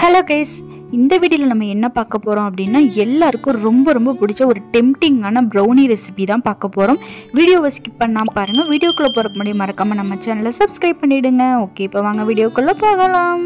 hello guys இந்த வீடியோவில் நம்ம என்ன பார்க்க போகிறோம் அப்படின்னா எல்லாருக்கும் ரொம்ப ரொம்ப பிடிச்ச ஒரு டெம்டிங்கான ப்ரௌனி ரெசிபி தான் பார்க்க போகிறோம் வீடியோவை ஸ்கிப் பண்ணாமல் பாருங்கள் வீடியோக்குள்ளே போகிறக்கு முன்னாடி மறக்காமல் நம்ம சேனலை சப்ஸ்கிரைப் பண்ணிவிடுங்க ஓகே இப்போ வாங்க வீடியோக்குள்ளே போகலாம்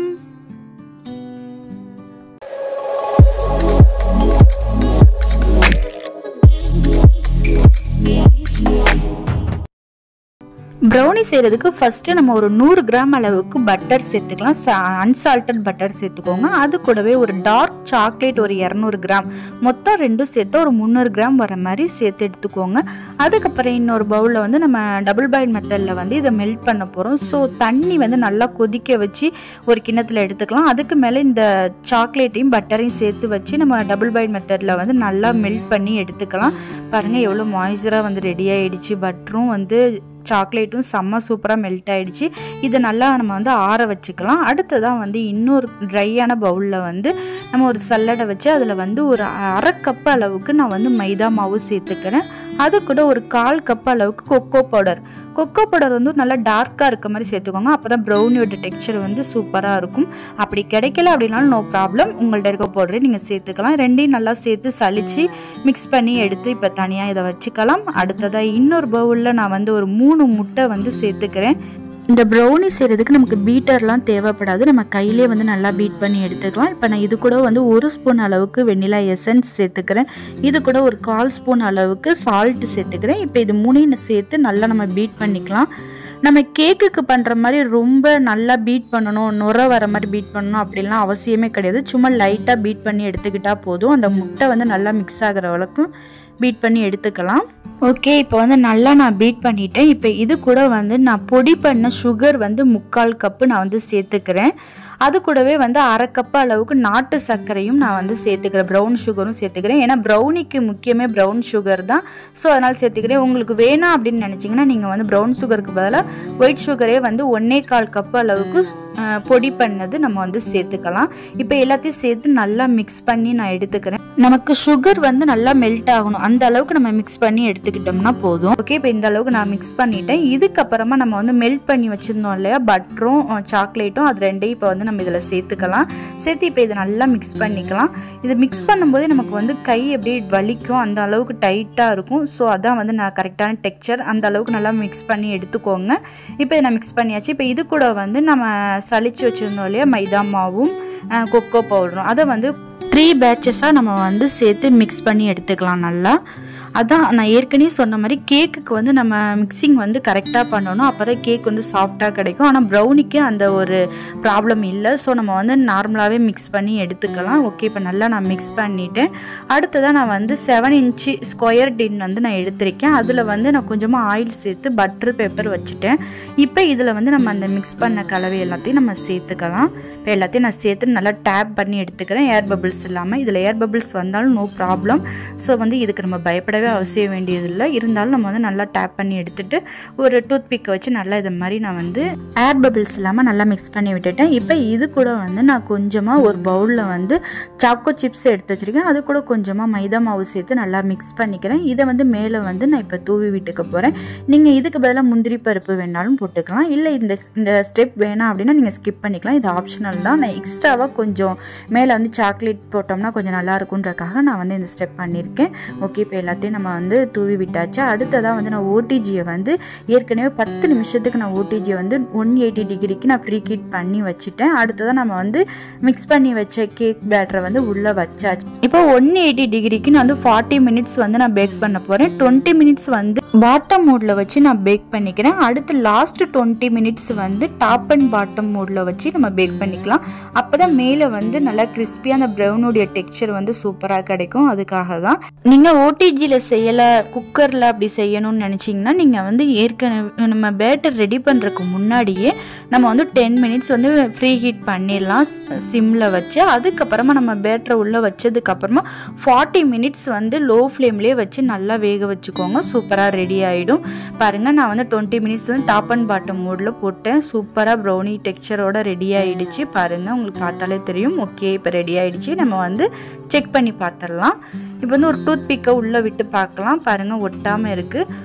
ப்ரௌனி செய்கிறதுக்கு ஃபஸ்ட்டு நம்ம ஒரு நூறு கிராம் அளவுக்கு பட்டர் சேர்த்துக்கலாம் அன்சால்டட் பட்டர் சேர்த்துக்கோங்க அது கூடவே ஒரு டார்க் சாக்லேட் ஒரு இரநூறு கிராம் மொத்தம் ரெண்டும் சேர்த்து ஒரு முந்நூறு கிராம் வர மாதிரி சேர்த்து எடுத்துக்கோங்க அதுக்கப்புறம் இன்னொரு பவுலில் வந்து நம்ம டபுள் பாயில் மெத்தடில் வந்து இதை மெல்ட் பண்ண போகிறோம் ஸோ தண்ணி வந்து நல்லா கொதிக்க வச்சு ஒரு கிண்ணத்தில் எடுத்துக்கலாம் அதுக்கு மேலே இந்த சாக்லேட்டையும் பட்டரையும் சேர்த்து வச்சு நம்ம டபுள் பாயில் மெத்தடில் வந்து நல்லா மெல்ட் பண்ணி எடுத்துக்கலாம் பாருங்கள் எவ்வளோ மாய்ஸ்சராக வந்து ரெடி ஆகிடுச்சு பட்டரும் வந்து சாக்லேட்டும் செம்ம சூப்பராக மெல்ட் ஆகிடுச்சு இதை நல்லா நம்ம வந்து ஆற வச்சுக்கலாம் அடுத்ததான் வந்து இன்னொரு ட்ரையான பவுலில் வந்து நம்ம ஒரு சல்லடை வச்சு அதில் வந்து ஒரு அரை கப் அளவுக்கு நான் வந்து மைதா மாவு சேர்த்துக்கிறேன் அது கூட ஒரு கால் கப் அளவுக்கு கொக்கோ பவுடர் கொக்கோ பவுடர் வந்து நல்லா டார்க்காக இருக்க மாதிரி சேர்த்துக்கோங்க அப்போ தான் ப்ரௌனியோட டெக்ஸ்சர் வந்து சூப்பராக இருக்கும் அப்படி கிடைக்கல அப்படின்னாலும் நோ ப்ராப்ளம் உங்கள்ட்ட இருக்க பவுடரை நீங்கள் சேர்த்துக்கலாம் ரெண்டையும் நல்லா சேர்த்து சளிச்சு மிக்ஸ் பண்ணி எடுத்து இப்போ தனியாக இதை வச்சுக்கலாம் அடுத்ததாக இன்னொரு பவுலில் நான் வந்து ஒரு மூணு முட்டை வந்து சேர்த்துக்கிறேன் இந்த ப்ரௌனி செய்கிறதுக்கு நமக்கு பீட்டர்லாம் தேவைப்படாது நம்ம கையிலே வந்து நல்லா பீட் பண்ணி எடுத்துக்கலாம் இப்போ நான் இது கூட வந்து ஒரு ஸ்பூன் அளவுக்கு வெண்ணிலா எசன்ஸ் சேர்த்துக்கிறேன் இது கூட ஒரு கால் ஸ்பூன் அளவுக்கு சால்ட் சேர்த்துக்கிறேன் இப்போ இது மூணையும் சேர்த்து நல்லா நம்ம பீட் பண்ணிக்கலாம் நம்ம கேக்குக்கு பண்ணுற மாதிரி ரொம்ப நல்லா பீட் பண்ணணும் நுர வர மாதிரி பீட் பண்ணணும் அப்படிலாம் அவசியமே கிடையாது சும்மா லைட்டாக பீட் பண்ணி எடுத்துக்கிட்டால் போதும் அந்த முட்டை வந்து நல்லா மிக்ஸ் ஆகிற அளவுக்கு பீட் பண்ணி எடுத்துக்கலாம் ஓகே இப்போ வந்து நல்லா நான் பீட் பண்ணிட்டேன் இப்போ இது கூட வந்து நான் பொடி பண்ண சுகர் வந்து முக்கால் கப்பு நான் வந்து சேர்த்துக்கிறேன் அது கூடவே வந்து அரை கப்பு அளவுக்கு நாட்டு சர்க்கரையும் நான் வந்து சேர்த்துக்கிறேன் ப்ரௌன் சுகரும் சேர்த்துக்கிறேன் ஏன்னா ப்ரௌனிக்கு முக்கியமே ப்ரௌன் சுகர் தான் ஸோ அதனால் சேர்த்துக்கிறேன் உங்களுக்கு வேணாம் அப்படின்னு நினச்சிங்கன்னா நீங்கள் வந்து ப்ரௌன் சுகருக்கு பதிலாக ஒயிட் சுகரே வந்து ஒன்றே கால் கப்பு அளவுக்கு பொடி பண்ணது நம்ம வந்து சேர்த்துக்கலாம் இப்போ எல்லாத்தையும் சேர்த்து நல்லா மிக்ஸ் பண்ணி நான் எடுத்துக்கிறேன் நமக்கு சுகர் வந்து நல்லா மெல்ட் ஆகணும் அந்த அளவுக்கு நம்ம மிக்ஸ் பண்ணி எடுத்துக்கிட்டோம்னா போதும் ஓகே இப்போ இந்த அளவுக்கு நான் மிக்ஸ் பண்ணிட்டேன் இதுக்கப்புறமா நம்ம வந்து மெல்ட் பண்ணி வச்சுருந்தோம் இல்லையா பட்டரும் சாக்லேட்டும் அது ரெண்டையும் இப்போ வந்து நம்ம இதில் சேர்த்துக்கலாம் சேர்த்து இப்போ இதை நல்லா மிக்ஸ் பண்ணிக்கலாம் இதை மிக்ஸ் பண்ணும்போதே நமக்கு வந்து கை அப்படியே வலிக்கும் அந்த அளவுக்கு டைட்டாக இருக்கும் ஸோ அதான் வந்து நான் கரெக்டான டெக்ஸ்சர் அந்த அளவுக்கு நல்லா மிக்ஸ் பண்ணி எடுத்துக்கோங்க இப்போ இதை நான் மிக்ஸ் பண்ணியாச்சு இப்போ இது கூட வந்து நம்ம சளிச்சு வச்சுருந்தோம் இல்லையா மைதா மாவும் கொக்கோ பவுடரும் அதை வந்து த்ரீ பேட்சஸாக நம்ம வந்து சேர்த்து மிக்ஸ் பண்ணி எடுத்துக்கலாம் நல்லா அதான் நான் ஏற்கனவே சொன்ன மாதிரி கேக்குக்கு வந்து நம்ம மிக்சிங் வந்து கரெக்டாக பண்ணணும் அப்போ தான் கேக் வந்து சாஃப்டாக கிடைக்கும் ஆனால் ப்ரௌனிக்கு அந்த ஒரு ப்ராப்ளம் இல்லை ஸோ நம்ம வந்து நார்மலாகவே மிக்ஸ் பண்ணி எடுத்துக்கலாம் ஓகே இப்போ நல்லா நான் மிக்ஸ் பண்ணிவிட்டேன் அடுத்ததாக நான் வந்து செவன் இன்ச்சு ஸ்கொயர் டின் வந்து நான் எடுத்திருக்கேன் அதில் வந்து நான் கொஞ்சமாக ஆயில் சேர்த்து பட்ரு பேப்பர் வச்சுட்டேன் இப்போ இதில் வந்து நம்ம அந்த மிக்ஸ் பண்ண கலவை எல்லாத்தையும் நம்ம சேர்த்துக்கலாம் இப்போ எல்லாத்தையும் நான் சேர்த்து நல்லா டேப் பண்ணி எடுத்துக்கிறேன் ஏர் பபிள்ஸ் இல்லாமல் இதில் ஏர் பபிள்ஸ் வந்தாலும் நோ ப்ராப்ளம் ஸோ வந்து இதுக்கு நம்ம பயப்படவே அவசியம் வேண்டியதில்லை இருந்தாலும் நம்ம வந்து நல்லா டேப் பண்ணி எடுத்துட்டு ஒரு டூத் பிக்கை வச்சு நல்லா இது மாதிரி நான் வந்து ஏர் பபிள்ஸ் இல்லாமல் நல்லா மிக்ஸ் பண்ணி விட்டுட்டேன் இப்போ இது கூட வந்து நான் கொஞ்சமாக ஒரு பவுலில் வந்து சாக்கோ சிப்ஸ் எடுத்து வச்சுருக்கேன் அது கூட கொஞ்சமாக மைதா மாவு சேர்த்து நல்லா மிக்ஸ் பண்ணிக்கிறேன் இதை வந்து மேலே வந்து நான் இப்போ தூவி விட்டுக்க போகிறேன் நீங்கள் இதுக்கு பதிலாக முந்திரி பருப்பு வேணாலும் போட்டுக்கலாம் இல்லை இந்த இந்த ஸ்டெப் வேணாம் அப்படின்னா நீங்கள் ஸ்கிப் பண்ணிக்கலாம் இது ஆப்ஷனல் தான் நான் எக்ஸ்ட்ராவாக கொஞ்சம் மேலே வந்து சாக்லேட் போட்டோம்னா கொஞ்சம் நல்லா இருக்குன்றக்காக நான் வந்து இந்த ஸ்டெப் பண்ணியிருக்கேன் ஓகே இப்போ எல்லாத்தையும் நம்ம வந்து தூவி விட்டாச்சு அடுத்ததாக வந்து நான் ஓடிஜியை வந்து ஏற்கனவே பத்து நிமிஷத்துக்கு நான் ஓடிஜியை வந்து ஒன் எயிட்டி டிகிரிக்கு நான் ப்ரீ ஹீட் பண்ணி வச்சுட்டேன் அடுத்ததாக நம்ம வந்து மிக்ஸ் பண்ணி வச்ச கேக் பேட்டரை வந்து உள்ளே வச்சாச்சு இப்போ ஒன் எயிட்டி டிகிரிக்கு நான் வந்து ஃபார்ட்டி மினிட்ஸ் வந்து நான் பேக் பண்ண போகிறேன் டுவெண்ட்டி மினிட்ஸ் வந்து பாட்டம் மூடில் வச்சு நான் பேக் பண்ணிக்கிறேன் அடுத்து லாஸ்ட் டுவெண்ட்டி மினிட்ஸ் வந்து டாப் அண்ட் பாட்டம் மூடில் வச்சு நம்ம பேக் பண்ணிக்கலாம் அப்போ தான் மேலே வந்து நல்லா கிறிஸ்பியாக அந்த ப்ரௌனுடைய டெக்ஸ்சர் வந்து சூப்பராக கிடைக்கும் அதுக்காக தான் நீங்கள் ஓடிஜியில் செய்யலை குக்கரில் அப்படி செய்யணும்னு நினச்சிங்கன்னா நீங்கள் வந்து ஏற்கனவே நம்ம பேட்டர் ரெடி பண்ணுறதுக்கு முன்னாடியே நம்ம வந்து டென் மினிட்ஸ் வந்து ஃப்ரீ ஹீட் பண்ணிடலாம் சிம்மில் வச்சு அதுக்கப்புறமா நம்ம பேட்டரை உள்ளே வச்சதுக்கப்புறமா ஃபார்ட்டி மினிட்ஸ் வந்து லோ ஃப்ளேம்லேயே வச்சு நல்லா வேக வச்சுக்கோங்க சூப்பராக ரெடி ஆகிடும் பாருங்கள் நான் வந்து டுவெண்ட்டி மினிட்ஸ் வந்து டாப் அண்ட் பாட்டம் மோடில் போட்டேன் சூப்பராக ப்ரௌனி டெக்ஸ்சரோட ரெடி ஆகிடுச்சு பாருங்கள் உங்களுக்கு பார்த்தாலே தெரியும் ஓகே இப்போ ரெடி ஆகிடுச்சு நம்ம வந்து செக் பண்ணி பார்த்துடலாம் இப்போ வந்து ஒரு டூத் பிக்கை உள்ளே விட்டு பார்க்கலாம் பாருங்கள் ஒட்டாமல் இருக்குது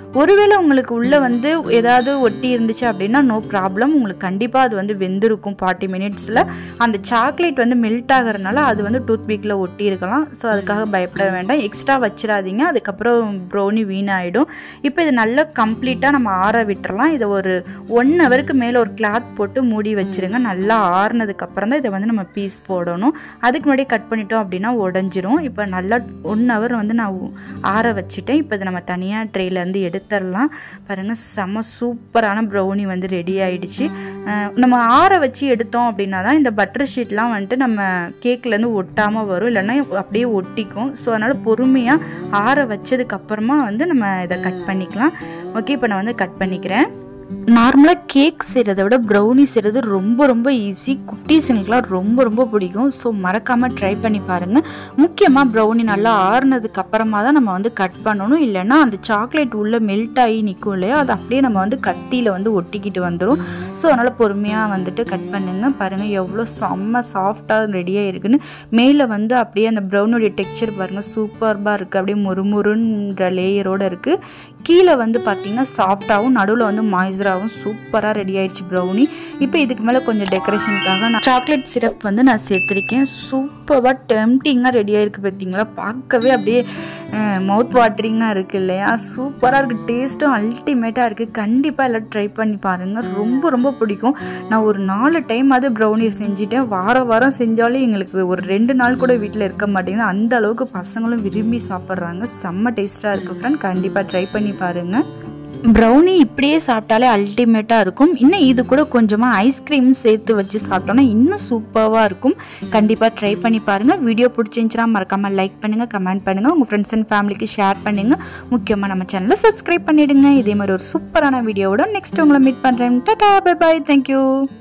ஒருவேளை உங்களுக்கு உள்ளே வந்து ஏதாவது ஒட்டி இருந்துச்சு அப்படின்னா நோ ப்ராப்ளம் உங்களுக்கு கண்டிப்பாக அது வந்து வெந்திருக்கும் ஃபார்ட்டி மினிட்ஸில் அந்த சாக்லேட் வந்து மெல்ட் ஆகிறதுனால அது வந்து டூத் பீக்கில் ஒட்டி இருக்கலாம் ஸோ அதுக்காக பயப்பட வேண்டாம் எக்ஸ்ட்ரா வச்சிடாதீங்க அதுக்கப்புறம் ப்ரௌனி வீணாயிடும் இப்போ இது நல்லா கம்ப்ளீட்டாக நம்ம ஆற விட்டுறலாம் இதை ஒரு ஒன் ஹவருக்கு மேலே ஒரு கிளாத் போட்டு மூடி வச்சிருங்க நல்லா ஆறுனதுக்கப்புறம் தான் இதை வந்து நம்ம பீஸ் போடணும் அதுக்கு முன்னாடி கட் பண்ணிட்டோம் அப்படின்னா உடஞ்சிரும் இப்போ நல்லா ஒன் ஹவர் வந்து நான் ஆற வச்சுட்டேன் இப்போ இதை நம்ம தனியாக ட்ரேலேருந்து எடுத்துடலாம் பாருங்கள் செம்ம சூப்பரான ப்ரௌனி வந்து ரெடி ஆயிடுச்சு அஹ் நம்ம ஆற வச்சு எடுத்தோம் அப்படின்னா தான் இந்த பட்டர் ஷீட்லாம் வந்துட்டு நம்ம கேக்லேருந்து ஒட்டாமல் வரும் இல்லைன்னா அப்படியே ஒட்டிக்கும் ஸோ அதனால் பொறுமையாக ஆற வச்சதுக்கு அப்புறமா வந்து நம்ம இதை கட் பண்ணிக்கலாம் ஓகே இப்போ நான் வந்து கட் பண்ணிக்கிறேன் நார்மலாக கேக் செய்கிறத விட ப்ரௌனி செய்கிறது ரொம்ப ரொம்ப ஈஸி குட்டீஸுங்களுக்குலாம் ரொம்ப ரொம்ப பிடிக்கும் ஸோ மறக்காமல் ட்ரை பண்ணி பாருங்கள் முக்கியமாக ப்ரௌனி நல்லா ஆறுனதுக்கு அப்புறமா தான் நம்ம வந்து கட் பண்ணணும் இல்லைன்னா அந்த சாக்லேட் உள்ளே மெல்ட் ஆகி நிற்கும் இல்லையா அது அப்படியே நம்ம வந்து கத்தியில் வந்து ஒட்டிக்கிட்டு வந்துடும் ஸோ அதனால் பொறுமையாக வந்துட்டு கட் பண்ணுங்க பாருங்கள் எவ்வளோ செம்ம சாஃப்டாக ரெடியாக இருக்குன்னு மேலே வந்து அப்படியே அந்த ப்ரௌனுடைய டெக்ஸ்சர் பாருங்கள் சூப்பர்பாக இருக்குது அப்படியே முறுமுறுன்ற லேயரோடு இருக்குது கீழே வந்து பார்த்தீங்கன்னா சாஃப்டாகவும் நடுவில் வந்து மாய்ஸராகவும் சூப்பராக ரெடி ஆயிடுச்சு ப்ரௌனி இப்போ இதுக்கு மேலே கொஞ்சம் டெக்கரேஷனுக்காக நான் சாக்லேட் சிரப் வந்து நான் சேர்த்துருக்கேன் சூப்பராக டெம்டிங்காக ரெடி ஆயிருக்கு பார்த்தீங்களா பார்க்கவே அப்படியே மவுத் வாட்டரிங்காக இருக்குது இல்லையா சூப்பராக இருக்குது டேஸ்ட்டும் அல்டிமேட்டாக இருக்குது கண்டிப்பாக எல்லாம் ட்ரை பண்ணி பாருங்கள் ரொம்ப ரொம்ப பிடிக்கும் நான் ஒரு நாலு டைம் அது ப்ரௌனியை செஞ்சுட்டேன் வாரம் வாரம் செஞ்சாலும் எங்களுக்கு ஒரு ரெண்டு நாள் கூட வீட்டில் இருக்க மாட்டேங்குது அந்த அளவுக்கு பசங்களும் விரும்பி சாப்பிட்றாங்க செம்ம டேஸ்ட்டாக இருக்குது ஃப்ரெண்ட் கண்டிப்பாக ட்ரை பண்ணி பாருங்கள் ப்ரௌனி இப்படியே சாப்பிட்டாலே அல்டிமேட்டாக இருக்கும் இன்னும் இது கூட கொஞ்சமாக ஐஸ்கிரீம் சேர்த்து வச்சு சாப்பிட்டோன்னா இன்னும் சூப்பராக இருக்கும் கண்டிப்பாக ட்ரை பண்ணி பாருங்கள் வீடியோ பிடிச்சிருந்துச்சுன்னா மறக்காமல் லைக் பண்ணுங்கள் கமெண்ட் பண்ணுங்கள் உங்கள் ஃப்ரெண்ட்ஸ் அண்ட் ஃபேமிலிக்கு ஷேர் பண்ணுங்கள் முக்கியமாக நம்ம சேனலை சப்ஸ்கிரைப் பண்ணிவிடுங்க இதே மாதிரி ஒரு சூப்பரான வீடியோவோட நெக்ஸ்ட் உங்களை மீட் பண்ணுறேன் டாடா பை பாய் தேங்க்யூ